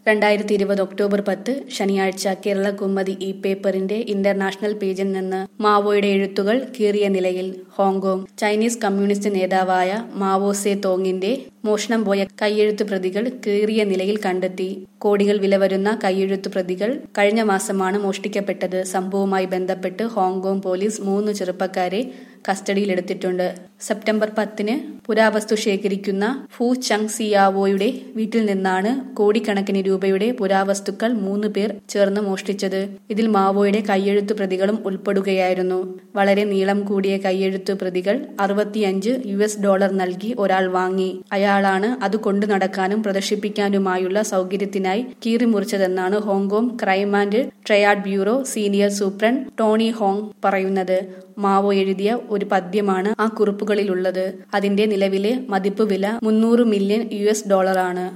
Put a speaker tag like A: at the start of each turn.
A: രണ്ടായിരത്തി ഇരുപത് ഒക്ടോബർ പത്ത് ശനിയാഴ്ച കേരള കുമ്മതി ഇ പേപ്പറിന്റെ ഇന്റർനാഷണൽ പേജിൽ നിന്ന് മാവോയുടെ എഴുത്തുകൾ കീറിയ നിലയിൽ ഹോങ്കോങ് ചൈനീസ് കമ്മ്യൂണിസ്റ്റ് നേതാവായ മാവോ സേ തോങ്ങിന്റെ മോഷണം പോയ കൈയെഴുത്ത് പ്രതികൾ കീറിയ നിലയിൽ കണ്ടെത്തി കോടികൾ വില വരുന്ന കൈയെഴുത്ത് പ്രതികൾ കഴിഞ്ഞ മാസമാണ് മോഷ്ടിക്കപ്പെട്ടത് സംഭവവുമായി ബന്ധപ്പെട്ട് ഹോങ്കോങ് പോലീസ് മൂന്ന് ചെറുപ്പക്കാരെ കസ്റ്റഡിയിലെടുത്തിട്ടുണ്ട് സെപ്റ്റംബർ പത്തിന് പുരാവസ്തു ശേഖരിക്കുന്ന ഫു ചങ് സിയാവോയുടെ വീട്ടിൽ നിന്നാണ് കോടിക്കണക്കിന് രൂപയുടെ പുരാവസ്തുക്കൾ മൂന്ന് പേർ ചേർന്ന് മോഷ്ടിച്ചത് ഇതിൽ മാവോയുടെ കൈയെഴുത്തു പ്രതികളും ഉൾപ്പെടുകയായിരുന്നു വളരെ നീളം കൂടിയ കൈയെഴുത്തു പ്രതികൾ അറുപത്തിയഞ്ച് യു എസ് ഡോളർ നൽകി ഒരാൾ വാങ്ങി അയാളാണ് അത് കൊണ്ടു നടക്കാനും പ്രദർശിപ്പിക്കാനുമായുള്ള സൗകര്യത്തിനായി കീറിമുറിച്ചതെന്നാണ് Hong Kong crime and triad bureau senior superintendent Tony Hong പറയുന്നത് മാവോ എഴുതിയ ഒരു പദ്യമാണ് ആ കുറിപ്പുകളിലുള്ളത് അതിന്റെ നിലവിലെ മതിപ്പ് വില മുന്നൂറ് മില്യൺ യു എസ് ഡോളറാണ്